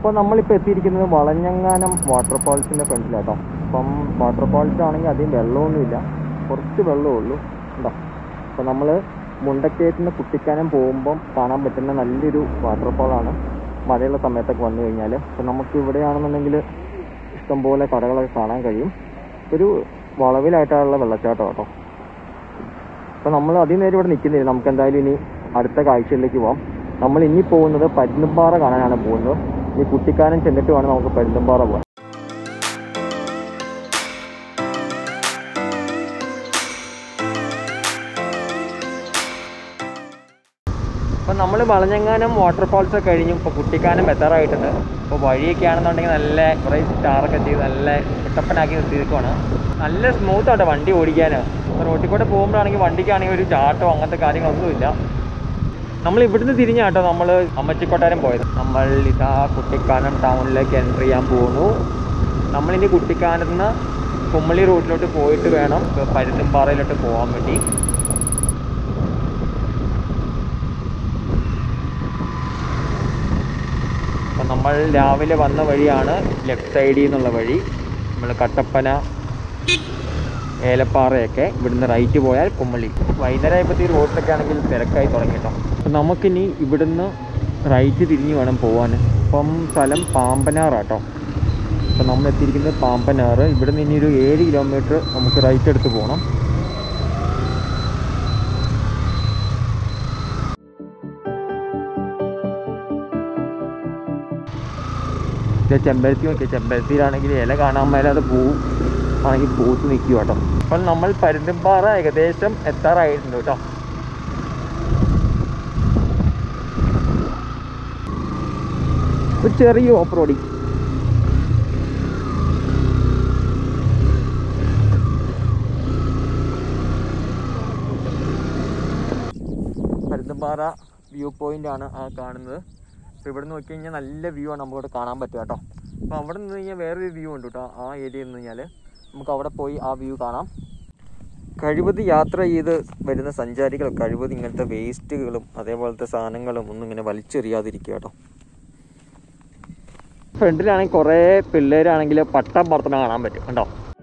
അപ്പോൾ നമ്മളിപ്പോൾ എത്തിയിരിക്കുന്നത് വളഞ്ഞങ്ങാനം വാട്ടർഫാൾസിൻ്റെ ഫ്രണ്ടിലാട്ടോ അപ്പം വാട്ടർഫാൾസ് ആണെങ്കിൽ അധികം വെള്ളമൊന്നുമില്ല കുറച്ച് വെള്ളമേ ഉള്ളൂ ഉണ്ടോ അപ്പോൾ നമ്മൾ മുണ്ടക്കയത്ത് നിന്ന് കുട്ടിക്കാനം പോകുമ്പം കാണാൻ പറ്റുന്ന നല്ലൊരു വാട്ടർഫാളാണ് മഴയുള്ള സമയത്തൊക്കെ വന്നു കഴിഞ്ഞാൽ അപ്പോൾ നമുക്ക് ഇവിടെയാണെന്നുണ്ടെങ്കിൽ ഇഷ്ടംപോലെ കടകളൊക്കെ കാണാൻ കഴിയും ഒരു വളവിലായിട്ടുള്ള വെള്ളച്ചാട്ടം കേട്ടോ അപ്പോൾ നമ്മൾ അധികം നേരം ഇവിടെ നിൽക്കുന്നില്ല നമുക്ക് എന്തായാലും ഇനി അടുത്ത കാഴ്ചയിലേക്ക് പോവാം നമ്മൾ ഇനി പോകുന്നത് പരുന്തുംപാറ കാണാനാണ് പോകുന്നത് ഇനി കുട്ടിക്കാനം ചെന്നിട്ട് വേണം നമുക്ക് പരുന്തുംപാറ പോകാൻ അപ്പം നമ്മൾ വളഞ്ഞങ്ങാനം വാട്ടർഫാൾസ് ഒക്കെ കഴിഞ്ഞു ഇപ്പോൾ കുട്ടിക്കാനം എത്താറായിട്ടുണ്ട് ഇപ്പോൾ വഴിയൊക്കെ ആണെന്നുണ്ടെങ്കിൽ നല്ല കുറേ സ്റ്റാറൊക്കെ ചെയ്ത് നല്ല കുട്ടപ്പനാക്കി നിർത്തിയിരിക്കുവാണ് നല്ല സ്മൂത്ത് ആട്ടോ വണ്ടി ഓടിക്കാൻ റോട്ടിൽ കൂടെ പോകുമ്പോഴാണെങ്കിൽ വണ്ടിക്കാണെങ്കിൽ ഒരു ചാട്ടോ അങ്ങനത്തെ കാര്യങ്ങളൊന്നുമില്ല നമ്മൾ ഇവിടുന്ന് തിരിഞ്ഞാട്ടോ നമ്മൾ അമ്മച്ചിക്കൊട്ടാരം പോയത് നമ്മൾ ഇതാ കുട്ടിക്കാനം ടൗണിലേക്ക് എൻ്റർ ചെയ്യാൻ പോകുന്നു നമ്മളിനി കുട്ടിക്കാനത്ത് നിന്ന് കുമ്മളി റൂട്ടിലോട്ട് പോയിട്ട് വേണം പരുന്തുംപാറയിലോട്ട് പോകാൻ വേണ്ടി അപ്പം നമ്മൾ രാവിലെ വന്ന വഴിയാണ് ലെഫ്റ്റ് സൈഡിൽ നിന്നുള്ള വഴി നമ്മൾ കട്ടപ്പന ഏലപ്പാറയൊക്കെ ഇവിടുന്ന് റൈറ്റ് പോയാൽ കുമ്മളി വൈകുന്നേരം ആയപ്പോഴത്തേക്ക് റോഡിലൊക്കെ ആണെങ്കിൽ തിരക്കായി തുടങ്ങി കേട്ടോ അപ്പം നമുക്കിനി ഇവിടുന്ന് റൈറ്റ് തിരിഞ്ഞ് വേണം പോകാൻ അപ്പം സ്ഥലം പാമ്പനാറാട്ടോ അപ്പം നമ്മൾ എത്തിയിരിക്കുന്നത് പാമ്പനാറ് ഇവിടുന്ന് ഇനി ഒരു ഏഴ് കിലോമീറ്റർ നമുക്ക് റൈറ്റ് എടുത്ത് പോകണം ഇത് ചെമ്പരത്തി നോക്കിയാൽ ചെമ്പരത്തിയിലാണെങ്കിൽ ഇല കാണാൻ മേലാതെ പൂ ആണെങ്കിൽ പൂത്ത് നിൽക്കുക കേട്ടോ അപ്പം നമ്മൾ പരുന്തുംപാറ ഏകദേശം എത്താറായിട്ടുണ്ട് കേട്ടോ ഒരു ചെറിയ off roading Parunthumpara view point ആണ് ആ കാണുന്നത് അപ്പോൾ ഇവിടെ നോക്കി കഴിഞ്ഞാൽ നല്ല വ്യൂ ആണ് നമുക്കിവിടെ കാണാൻ പറ്റുക കേട്ടോ അപ്പോൾ അവിടെ നിന്ന് കഴിഞ്ഞാൽ വേറൊരു വ്യൂ ഉണ്ട് കേട്ടോ ആ ഏരിയയിൽ നിന്ന് കഴിഞ്ഞാൽ നമുക്ക് അവിടെ പോയി ആ വ്യൂ കാണാം കഴിവത് യാത്ര ചെയ്ത് വരുന്ന സഞ്ചാരികൾ കഴിവത് ഇങ്ങനത്തെ വേസ്റ്റുകളും അതേപോലത്തെ സാധനങ്ങളും ഒന്നും ഇങ്ങനെ വലിച്ചെറിയാതിരിക്കുക കേട്ടോ ഫ്രണ്ടിലാണെങ്കിൽ കുറേ പിള്ളേരാണെങ്കിൽ പട്ടം പറത്തണ കാണാൻ പറ്റും കണ്ടോ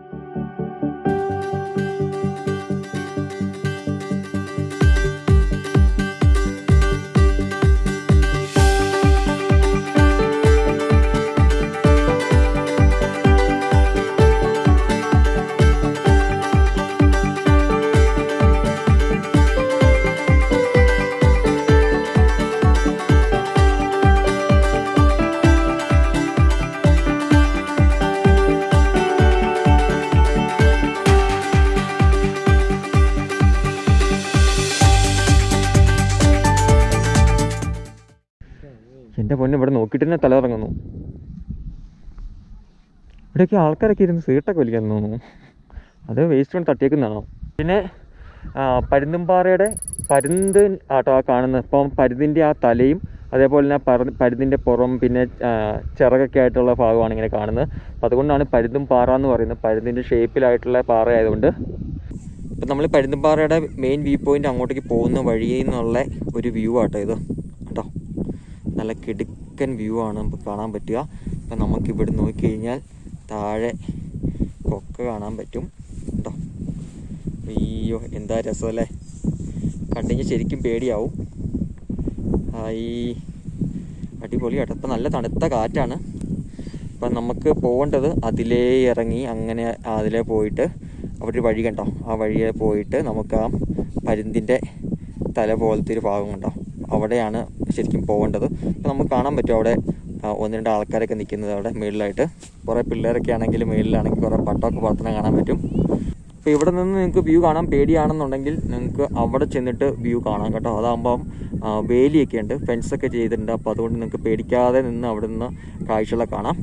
എൻ്റെ പൊന്നെ ഇവിടെ നോക്കിയിട്ട് തന്നെ തല ഇറങ്ങുന്നു ഇവിടെയൊക്കെ ആൾക്കാരൊക്കെ ഇരുന്ന് സീട്ടൊക്കെ വലിക്കാൻ തോന്നുന്നു അത് വേസ്റ്റ് കൊണ്ട് തട്ടിയേക്കുന്നതാണോ പിന്നെ ആ, പരുന്തുംപാറയുടെ പരുന്ത് ആട്ടോ ആ കാണുന്നത് ഇപ്പം പരുന്തിൻ്റെ ആ തലയും അതേപോലെ തന്നെ പറ പരുന്തിൻ്റെ പുറം പിന്നെ ആ, ചിറകൊക്കെ ആയിട്ടുള്ള ഭാഗമാണ് ഇങ്ങനെ കാണുന്നത് അപ്പം അതുകൊണ്ടാണ് പരുന്തും പാറ എന്ന് പറയുന്നത് പരുന്തിൻ്റെ ഷേപ്പിലായിട്ടുള്ള പാറ ആയതുകൊണ്ട് ഇപ്പം നമ്മൾ പരുന്തുംപാറയുടെ മെയിൻ വ്യൂ പോയിന്റ് അങ്ങോട്ടേക്ക് പോകുന്ന വഴിയിൽ നിന്നുള്ള ഒരു വ്യൂ ആട്ടോ ഇത് കേട്ടോ നല്ല കിടുക്കൻ വ്യൂ ആണ് നമുക്ക് കാണാൻ പറ്റുക അപ്പം നമുക്ക് ഇവിടെ നോക്കിക്കഴിഞ്ഞാൽ താഴെ കൊക്ക കാണാൻ പറ്റും കേട്ടോ അയ്യോ എന്താ രസമല്ലേ കണ്ടുകഴിഞ്ഞാൽ ശരിക്കും പേടിയാവും ഹായ് അടിപൊളി കേട്ടോ ഇപ്പം നല്ല തണുത്ത കാറ്റാണ് അപ്പം നമുക്ക് പോകേണ്ടത് അതിലേ ഇറങ്ങി അങ്ങനെ അതിലേ പോയിട്ട് അവിടെ ഒരു വഴി കണ്ടോ ആ വഴിയെ പോയിട്ട് നമുക്ക് ആ പരുന്തിൻ്റെ തല പോലത്തെ ഒരു ഭാഗം കണ്ടോ അവിടെയാണ് ശരിക്കും പോകേണ്ടത് അപ്പം നമുക്ക് കാണാൻ പറ്റും അവിടെ ആ, ഒന്ന് രണ്ട് ആൾക്കാരൊക്കെ നിൽക്കുന്നത് അവിടെ മേളിലായിട്ട് കുറേ പിള്ളേരൊക്കെ ആണെങ്കിൽ മേളിലാണെങ്കിൽ കുറേ പട്ടമൊക്കെ പുറത്തുനിന്ന് കാണാൻ പറ്റും അപ്പോൾ ഇവിടെ നിന്ന് നിങ്ങൾക്ക് വ്യൂ കാണാൻ പേടിയാണെന്നുണ്ടെങ്കിൽ നിങ്ങൾക്ക് അവിടെ ചെന്നിട്ട് വ്യൂ കാണാം കേട്ടോ അതാകുമ്പം ആ, വേലിയൊക്കെ ഉണ്ട് ഫെൻസൊക്കെ ചെയ്തിട്ടുണ്ട് അപ്പോൾ അതുകൊണ്ട് നിങ്ങൾക്ക് പേടിക്കാതെ നിന്ന് അവിടെ നിന്ന് കാഴ്ചകളൊക്കെ കാണാം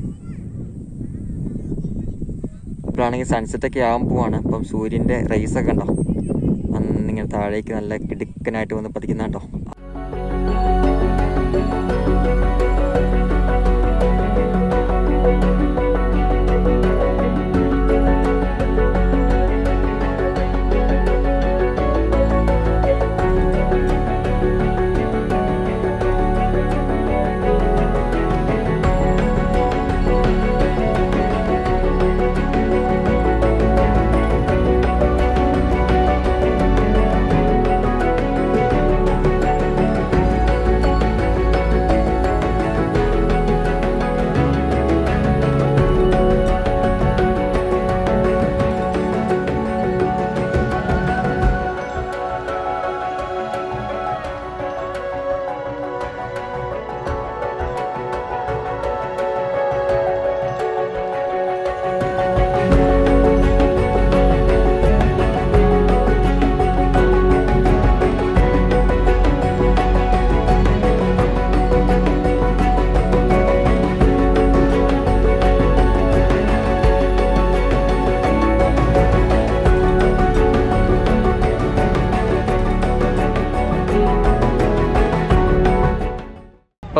ഇപ്പോഴാണെങ്കിൽ സൺസെറ്റ് ഒക്കെ ആകാൻ പോവാണ് അപ്പം സൂര്യൻ്റെ റേസ് ഒക്കെ ഉണ്ടോ അന്നിങ്ങനെ താഴേക്ക് നല്ല കിടുക്കനായിട്ട് വന്ന് പതിക്കുന്ന കേട്ടോ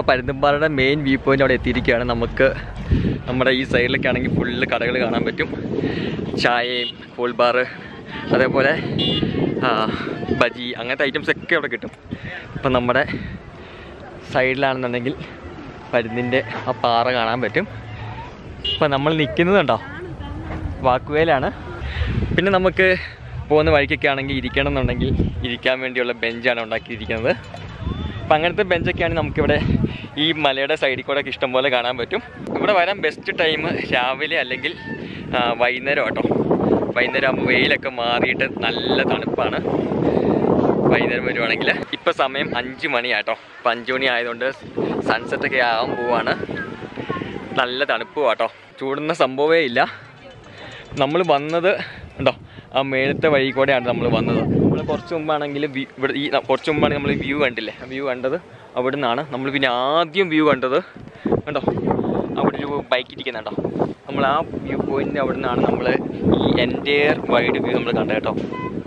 പരുന്തുംപാറയുടെ മെയിൻ വ്യൂ പോയിന്റ് അവിടെ എത്തിയിരിക്കുകയാണ് നമുക്ക് നമ്മുടെ ഈ സൈഡിലൊക്കെ ആണെങ്കിൽ ഫുള്ള് കടകൾ കാണാൻ പറ്റും ചായയും കൂൾ ബാറ് അതേപോലെ ആ, ബജി അങ്ങനത്തെ ഐറ്റംസ് ഒക്കെ അവിടെ കിട്ടും ഇപ്പം നമ്മുടെ സൈഡിലാണെന്നുണ്ടെങ്കിൽ പരുന്തിൻ്റെ ആ പാറ കാണാൻ പറ്റും ഇപ്പം നമ്മൾ നിൽക്കുന്നതുണ്ടോ വാക്കുവേലാണ് പിന്നെ നമുക്ക് പോകുന്ന വഴിക്കൊക്കെ ആണെങ്കിൽ ഇരിക്കണം എന്നുണ്ടെങ്കിൽ ഇരിക്കാൻ വേണ്ടിയുള്ള ബെഞ്ചാണ് ഉണ്ടാക്കിയിരിക്കുന്നത് അപ്പം അങ്ങനത്തെ ബെഞ്ചൊക്കെയാണ് നമുക്കിവിടെ ഈ മലയുടെ സൈഡിൽ കൂടെ ഒക്കെ ഇഷ്ടംപോലെ കാണാൻ പറ്റും ഇവിടെ വരാൻ ബെസ്റ്റ് ടൈം രാവിലെ അല്ലെങ്കിൽ ആ, വൈകുന്നേരം കേട്ടോ വൈകുന്നേരം ആകുമ്പോൾ വെയിലൊക്കെ മാറിയിട്ട് നല്ല തണുപ്പാണ് വൈകുന്നേരം വരുവാണെങ്കിൽ ഇപ്പം സമയം അഞ്ച് മണിയാട്ടോ ഇപ്പം അഞ്ച് മണി ആയതുകൊണ്ട് സൺസെറ്റൊക്കെ ആവാൻ പോവാണ് നല്ല തണുപ്പ് കേട്ടോ ചൂടുന്ന സംഭവമേ ഇല്ല നമ്മൾ വന്നത് ഉണ്ടോ ആ മേളത്തെ വഴി കൂടെയാണ് നമ്മൾ വന്നത് നമ്മൾ കുറച്ച് മുമ്പാണെങ്കിൽ വ്യൂ ഇവിടെ ഈ കുറച്ച് മുമ്പാണ് നമ്മൾ വ്യൂ കണ്ടില്ലേ ആ വ്യൂ കണ്ടത് അവിടെ നിന്നാണ് നമ്മൾ പിന്നെ ആദ്യം വ്യൂ കണ്ടത് കണ്ടോ അവിടെ ഒരു ബൈക്ക് ഇരിക്കുന്നുണ്ടോ നമ്മൾ ആ വ്യൂ പോയിന്റ് അവിടെ നിന്നാണ് നമ്മൾ ഈ എൻറ്റയർ വൈഡ് വ്യൂ നമ്മൾ കണ്ടത് കേട്ടോ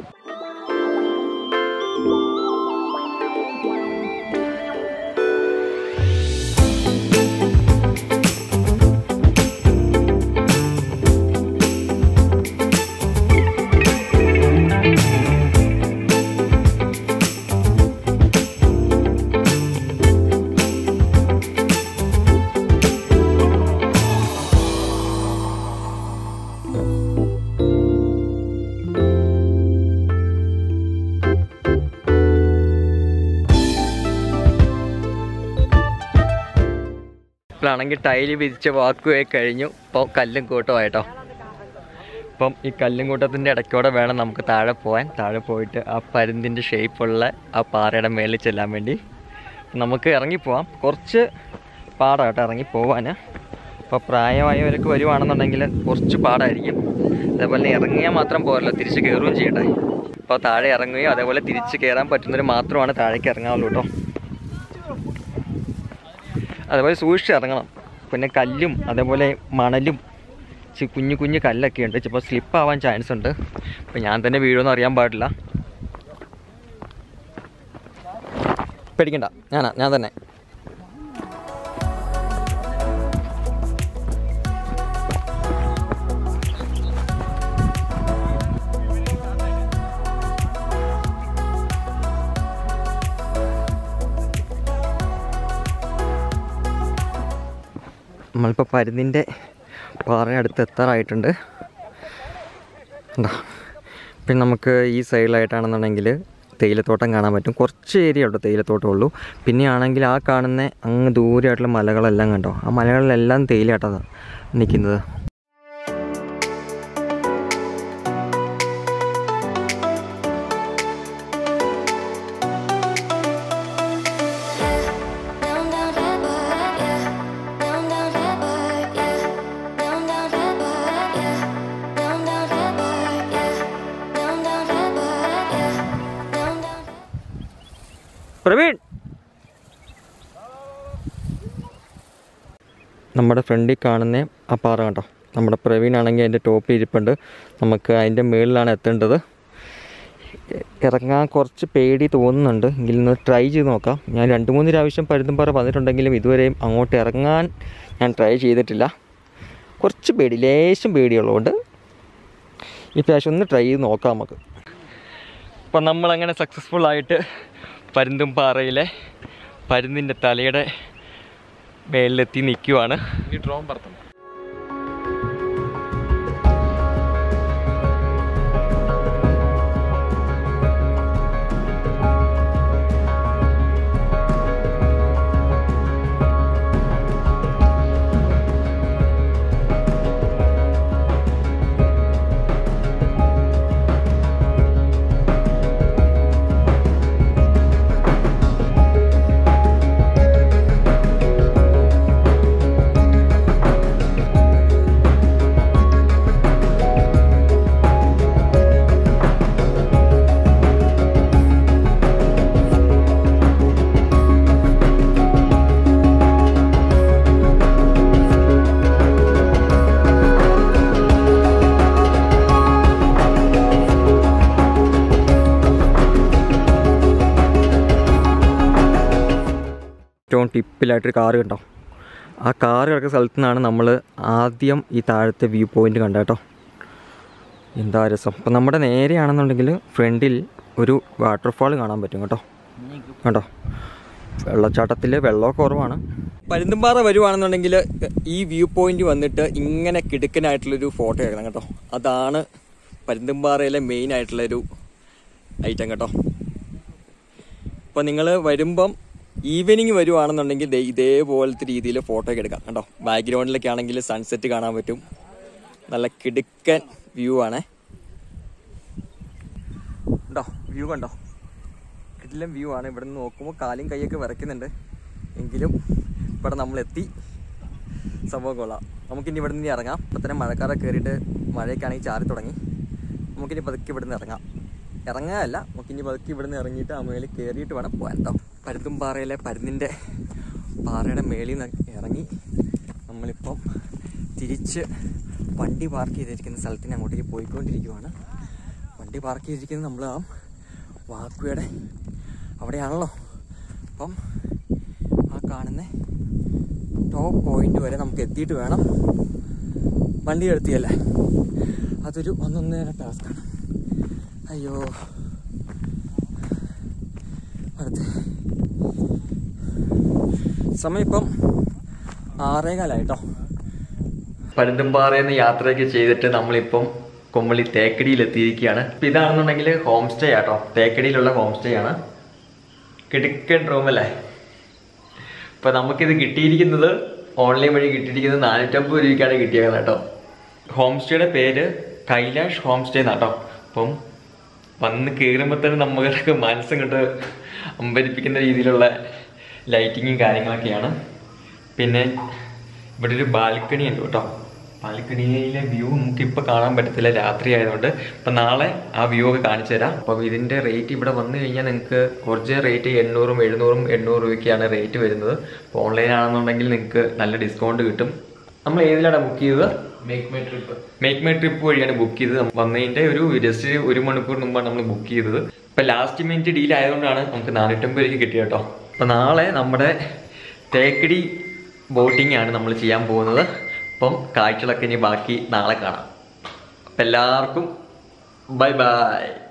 ഇപ്പോഴാണെങ്കിൽ ടൈല് വിരിച്ച വാക്കുവേ കഴിഞ്ഞു ഇപ്പോൾ കല്ലും കൂട്ടമായിട്ടോ ഇപ്പം ഈ കല്ലും കൂട്ടത്തിൻ്റെ ഇടയ്ക്കൂടെ വേണം നമുക്ക് താഴെ പോകാൻ താഴെ പോയിട്ട് ആ പരുന്തിൻ്റെ ഷേപ്പുള്ള ആ പാറയുടെ മേളിൽ ചെല്ലാൻ വേണ്ടി നമുക്ക് ഇറങ്ങിപ്പോവാം കുറച്ച് പാടാട്ടോ ഇറങ്ങി പോവാൻ അപ്പോൾ പ്രായമായവരൊക്കെ വരുവാണെന്നുണ്ടെങ്കിൽ കുറച്ച് പാടായിരിക്കും അതേപോലെ ഇറങ്ങിയാൽ മാത്രം പോരല്ലോ തിരിച്ച് കയറുകയും ചെയ്യട്ടെ അപ്പോൾ താഴെ ഇറങ്ങുകയും അതേപോലെ തിരിച്ച് കയറാൻ പറ്റുന്നവർ മാത്രമാണ് താഴേക്ക് ഇറങ്ങാവുള്ളൂ കേട്ടോ അതേപോലെ സൂക്ഷിച്ച് ഇറങ്ങണം പിന്നെ കല്ലും അതേപോലെ മണലും ചി- കുഞ്ഞു കുഞ്ഞു കല്ലൊക്കെ ഉണ്ട് ചിലപ്പോൾ സ്ലിപ്പ് ആവാൻ ചാൻസ് ഉണ്ട് അപ്പോൾ ഞാൻ തന്നെ വീഴുമെന്ന് അറിയാൻ പാടില്ല പേടിക്കണ്ട ഞാനാ ഞാൻ തന്നെ നമ്മളിപ്പോൾ പരുന്തിൻ്റെ പാറ അടുത്ത് എത്താറായിട്ടുണ്ട് എന്താ പിന്നെ നമുക്ക് ഈ സൈഡിലായിട്ടാണെന്നുണ്ടെങ്കിൽ തേയിലത്തോട്ടം കാണാൻ പറ്റും കുറച്ച് ഏരിയ ഉണ്ട് തേയിലത്തോട്ടം ഉള്ളൂ പിന്നെ ആണെങ്കിൽ ആ കാണുന്ന അങ്ങ് ദൂരെയായിട്ടുള്ള മലകളെല്ലാം കണ്ടോ ആ മലകളിലെല്ലാം തേയിലയാട്ടാണ് നിൽക്കുന്നത് Down, down that bar, yeah. Down, down that bar, yeah. Down, down that bar, yeah. Down, down that bar, yeah. Down, down that bar, yeah. Down, down. Praveen നമ്മുടെ ഫ്രണ്ടിൽ കാണുന്ന ആ പാറ കണ്ടോ നമ്മുടെ പ്രവീൺ ആണെങ്കിൽ അതിൻ്റെ ടോപ്പിൽ ഇരിപ്പുണ്ട് നമുക്ക് അതിൻ്റെ മുകളിലാണ് എത്തേണ്ടത് ഇ- ഇറങ്ങാൻ കുറച്ച് പേടി തോന്നുന്നുണ്ട് എങ്കിലും ഒന്ന് ട്രൈ ചെയ്ത് നോക്കാം ഞാൻ രണ്ട് മൂന്ന് പ്രാവശ്യം പരുന്തുംപാറ വന്നിട്ടുണ്ടെങ്കിലും ഇതുവരെയും അങ്ങോട്ട് ഇറങ്ങാൻ ഞാൻ ട്രൈ ചെയ്തിട്ടില്ല കുറച്ച് പേടി ലേശം പേടിയുള്ളതുകൊണ്ട് ഈ പ്രാവശ്യം ഒന്ന് ട്രൈ ചെയ്ത് നോക്കാം നമുക്ക് അപ്പം നമ്മളങ്ങനെ സക്സസ്ഫുൾ ആയിട്ട് പരുന്തുംപാറയിലെ പരുന്തിൻ്റെ തലയുടെ മേളിലെത്തി നിൽക്കുവാണ് ഈ ഡ്രോൺ പറത്തണം Down, ടിപ്പിലായിട്ടൊരു കാറ് കണ്ടോ ആ കാറ് കിടക്കുന്ന സ്ഥലത്തു നിന്നാണ് നമ്മൾ ആദ്യം ഈ താഴത്തെ വ്യൂ പോയിന്റ് കണ്ടത് കേട്ടോ എന്താ രസം അപ്പം നമ്മുടെ നേരെയാണെന്നുണ്ടെങ്കിൽ ഫ്രണ്ടിൽ ഒരു വാട്ടർഫാൾ കാണാൻ പറ്റും കേട്ടോ കണ്ടോ വെള്ളച്ചാട്ടത്തിൽ വെള്ളമൊക്കെ കുറവാണ് പരുന്തുംപാറ വരുവാണെന്നുണ്ടെങ്കിൽ ഈ വ്യൂ പോയിന്റ് വന്നിട്ട് ഇങ്ങനെ കിടുക്കനായിട്ടുള്ളൊരു ഫോട്ടോ എടുക്കണം കേട്ടോ അതാണ് പരുന്തുംപാറയിലെ മെയിൻ ആയിട്ടുള്ളൊരു ഐറ്റം കേട്ടോ അപ്പോൾ നിങ്ങൾ വരുമ്പം ഈവനിങ് വരുവാണെന്നുണ്ടെങ്കിൽ ദേ ഇതേപോലത്തെ രീതിയിൽ ഫോട്ടോ ഒക്കെ എടുക്കാം കേട്ടോ ബാക്ക്ഗ്രൗണ്ടിലൊക്കെ ആണെങ്കിൽ സൺസെറ്റ് കാണാൻ പറ്റും നല്ല കിടുക്കൻ വ്യൂ ആണേ ഉണ്ടോ വ്യൂ കണ്ടോ കിടിലം വ്യൂ ആണ് ഇവിടെ നിന്ന് നോക്കുമ്പോൾ കാലും കൈയൊക്കെ വിറയ്ക്കുന്നുണ്ട് എങ്കിലും ഇവിടെ നമ്മൾ എത്തി സംഭവം കൊള്ളാം നമുക്കിനി ഇവിടെ നിന്ന് ഇറങ്ങാം ഇപ്പം തന്നെ മഴക്കാരൊക്കെ കയറിയിട്ട് മഴയൊക്കെ ആണെങ്കിൽ ചാറി തുടങ്ങി നമുക്കിനി പതുക്കെ ഇവിടെ നിന്ന് ഇറങ്ങാം ഇറങ്ങാനല്ല നമുക്കിനി പതുക്കെ ഇവിടെ നിന്ന് ഇറങ്ങിയിട്ട് ആ മേളിൽ കയറിയിട്ട് വേണം പോകാൻ കേട്ടോ പരുന്തുംപാറയിലെ പരുന്തിൻ്റെ പാറയുടെ മേളിൽ നിന്ന് ഇറങ്ങി നമ്മളിപ്പം തിരിച്ച് വണ്ടി പാർക്ക് ചെയ്തിരിക്കുന്ന സ്ഥലത്തിന് അങ്ങോട്ടേക്ക് പോയിക്കൊണ്ടിരിക്കുവാണ് വണ്ടി പാർക്ക് ചെയ്തിരിക്കുന്നത് നമ്മൾ ആ വാക്കുയുടെ അവിടെയാണല്ലോ അപ്പം ആ കാണുന്ന ടോപ്പ് പോയിന്റ് വരെ നമുക്ക് എത്തിയിട്ട് വേണം വണ്ടി എടുത്തിയല്ലേ അതൊരു ഒന്നൊന്നര ടാസ്ക്കാണ് അയ്യോ അടുത്ത് സമയം ഇപ്പം ആറേകാലായിട്ടോ പരുന്തുംപാറയിൽ നിന്ന് യാത്രയൊക്കെ ചെയ്തിട്ട് നമ്മളിപ്പം കൊമ്മളി തേക്കടിയിൽ എത്തിയിരിക്കുകയാണ് ഇപ്പം ഇതാണെന്നുണ്ടെങ്കിൽ ഹോം സ്റ്റേ ആട്ടോ തേക്കടിയിലുള്ള ഹോം സ്റ്റേ ആണ് കിടുക്കൻ റൂമല്ലേ ഇപ്പം നമുക്കിത് കിട്ടിയിരിക്കുന്നത് ഓൺലൈൻ വഴി കിട്ടിയിരിക്കുന്നത് നാനൂറ്റമ്പത് രൂപയ്ക്കാണ് കിട്ടിയത് കേട്ടോ ഹോം സ്റ്റേയുടെ പേര് കൈലാഷ് ഹോം സ്റ്റേ എന്നാട്ടോ അപ്പം വന്ന് കയറുമ്പോൾ തന്നെ നമ്മൾക്ക് മനസ്സങ്ങോട്ട് അമ്പരിപ്പിക്കുന്ന രീതിയിലുള്ള ലൈറ്റിങ്ങും കാര്യങ്ങളൊക്കെയാണ് പിന്നെ ഇവിടെ ഒരു ബാൽക്കണി ഉണ്ട് കേട്ടോ ബാൽക്കണിയിലെ വ്യൂ നമുക്ക് ഇപ്പോൾ കാണാൻ പറ്റത്തില്ല രാത്രി ആയതുകൊണ്ട് അപ്പം നാളെ ആ വ്യൂ ഒക്കെ കാണിച്ചു തരാം അപ്പം ഇതിൻ്റെ റേറ്റ് ഇവിടെ വന്നു കഴിഞ്ഞാൽ നിങ്ങൾക്ക് ഒറിജിനൽ റേറ്റ് എണ്ണൂറും എഴുന്നൂറും എണ്ണൂറ് രൂപയ്ക്കാണ് റേറ്റ് വരുന്നത് അപ്പോൾ ഓൺലൈൻ ആണെന്നുണ്ടെങ്കിൽ നിങ്ങൾക്ക് നല്ല ഡിസ്കൗണ്ട് കിട്ടും നമ്മൾ ഏതിലാണ് ബുക്ക് ചെയ്തത് make my trip make my trip വഴിയാണ് ബുക്ക് ചെയ്തത് വന്നതിൻ്റെ ഒരു ജസ്റ്റ് ഒരു മണിക്കൂർ മുമ്പാണ് നമ്മൾ ബുക്ക് ചെയ്തത് ഇപ്പം ലാസ്റ്റ് മിനിറ്റ് ഡീൽ ആയതുകൊണ്ടാണ് നമുക്ക് നാനൂറ്റമ്പത് രൂപയ്ക്ക് കിട്ടിയത് കേട്ടോ അപ്പം നാളെ നമ്മുടെ തേക്കടി ബോട്ടിംഗ് ആണ് നമ്മൾ ചെയ്യാൻ പോകുന്നത് അപ്പം കാഴ്ചകളൊക്കെ ഇനി ബാക്കി നാളെ കാണാം അപ്പം എല്ലാവർക്കും ബൈ ബൈ